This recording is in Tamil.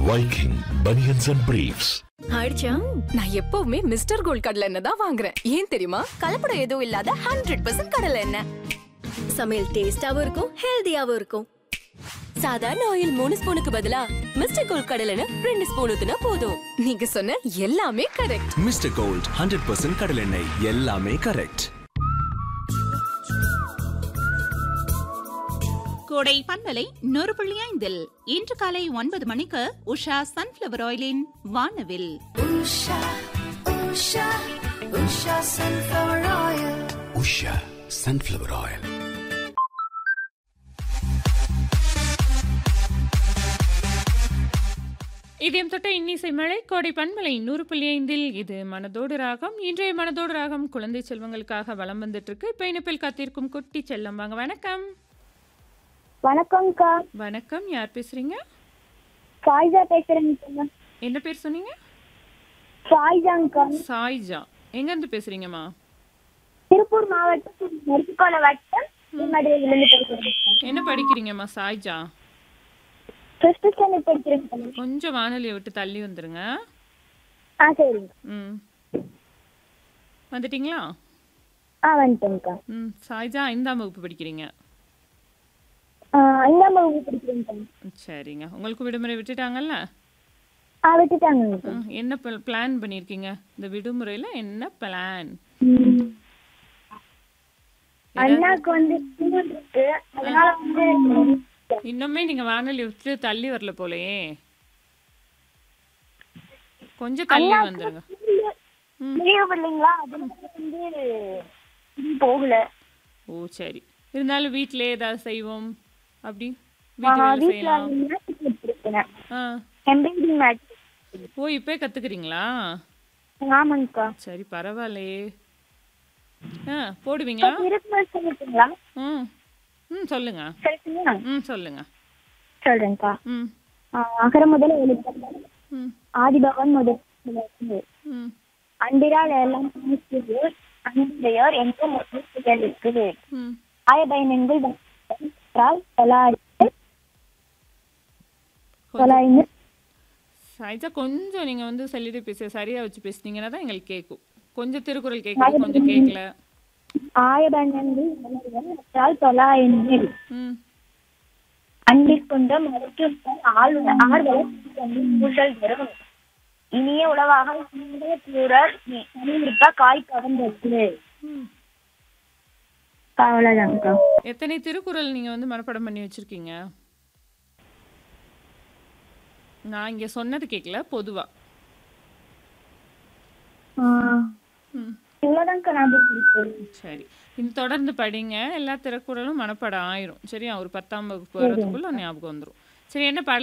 Viking Bunions and Briefs. ஆயிடுச்சா நான் எப்பவுமே மிஸ்டர் கோல்ட் கடலை எண்ணெய் தான் வாங்குறேன் ஏன் தெரியுமா கலப்படம் எதுவும் இல்லாத ஹண்ட்ரட் பர்சன்ட் கடலை எண்ணெய் சமையல் டேஸ்டாவும் இருக்கும் ஹெல்தியாவும் இருக்கும் சாதாரண ஆயில் மூணு ஸ்பூனுக்கு பதிலா மிஸ்டர் கோல் கடலைன்னு ரெண்டு ஸ்பூன் ஊத்துனா போதும் நீங்க சொன்ன எல்லாமே correct mister gold hundred percent கடலெண்ணெய் எல்லாமே கரெக்ட் கோடை பண்பலை நூறு புள்ளி ஐந்தில் இன்று காலை ஒன்பது மணிக்கு உஷா சன்ஃபிளவர் ஆயிலின் வானவில் உஷா சன்ஃபிளவர் ஆயில் இதயம் தொட்ட இன்னிசை மழை கோடை பண்பலை நூறு புள்ளி ஐந்தில் இது மனதோடு ராகம் இன்றைய மனதோடு ராகம் குழந்தை செல்வங்களுக்காக வலம் வந்துட்டு இருக்கு இப்போ இணைப்பில் காத்திருக்கும் குட்டி செல்லம் வாங்க வணக்கம் வணக்கம்க்கா வணக்கம் யார் பேசுறீங்க ஃபாய்ஜா பேசுறேங்க என்ன பேர் சொன்னீங்க ஃபாய்ஜாங்க்கா சாய்ஜா எங்க இருந்து பேசுறீங்கம்மா திருப்பூர் மாவட்டம் நெருக்கோல வட்டம் மதுரையிலிருந்து பேசுறேன் என்ன படிக்கிறீங்கம்மா சாய்ஜா ஃபிஃப்த் ஸ்டாண்டர்ட் படிக்கிறேன் கொஞ்சம் வானொலியை விட்டு தள்ளி வந்துருங்க ஆ சரிங்க ம் வந்துட்டீங்களா ஆ வந்துட்டேங்க்கா ம் சாய்ஜா ஐந்தாம் வகுப்பு படிக்கிறீங்க ஆ, ஐந்தாம் வகுப்பு படிக்கிறேங்க்கா ம், சரிங்க உங்களுக்கு விடுமுறை விட்டுட்டாங்கல்ல ஆ விட்டுட்டாங்கக்கா ம், என்ன பிளான் பண்ணியிருக்கீங்க இந்த விடுமுறையில் என்ன பிளான் ம். அண்ணாக்கு வந்து ஸ்கூல் இருக்கு அதனால வந்து இன்னுமே நீங்க வானொலி விட்டு தள்ளி வரல போலயே கொஞ்சம் தள்ளி வந்துருங்க லீவ் இல்லைங்களா அதனால வந்து இது போகல ஓ சரி இருந்தாலும் வீட்டிலே ஏதாவது செய்வோம் அப்படி ஆ, வீட்டு வேலை வீட்டுல செய்யலாம் மேட்ச் வச்சிருக்கேன் ஆ எம்ப்ராய்டிங் மேட்ச் ஓ இப்போ கத்துக்கிறீங்களா ஆமாங்கக்கா சரி பரவாயில்லையே ஆ போடுவீங்களா திருப்பூர் சொல்லிட்டுங்களா ம் ம் சொல்லுங்க சொல்லுங்க ம் சொல்லுங்க சொல்றேன்க்கா ம் ஆஹ் அகர முதல் எழுத்து ம் ஆதிபகவன் முதல் ம் அன்பிரால் எல்லாம் சமைத்தது அன்புடையோர் எங்கும் முற்றுகைகளுக்கு ம் ஆயபயனங்கள் என்றால் தொள்ளாயிரத்து தொள்ளாயிரத்து சாய்ஜா கொஞ்சம் நீங்க வந்து சொல்லிட்டு பேச சரியா வச்சு பேசுனீங்கன்னா தான் எங்களுக்கு கேட்கும் கொஞ்சம் திருக்குறள் கேட்குது கொஞ்சம் கேட்கல ஆயபயனங்கள் என்றால் தொள்ளாயிரத்து ம் அன்பிற்குண்ட மருத்துவ ஆள் ஆர்வலர் பூசல் வரும் இனிய உணவாக கூறல் இருப்ப காய் கவர்ந்தது ம். அவ்வளவுதான்க்கா எத்தனை திருக்குறள் நீங்க வந்து மனப்பாடம் பண்ணி வச்சிருக்கீங்க நான் இங்க சொன்னது கேட்கல பொதுவா ம் இவ்வளவுதான்க்கா ஞாபகம் இருக்கு சரி இது தொடர்ந்து படிங்க எல்லா திருக்குறளும் மனப்பாடம் ஆயிரும் சரியா ஒரு பத்தாம் வகுப்பு வரதுக்குள்ள ஞாபகம் வந்துரும் சரி என்ன பாடல்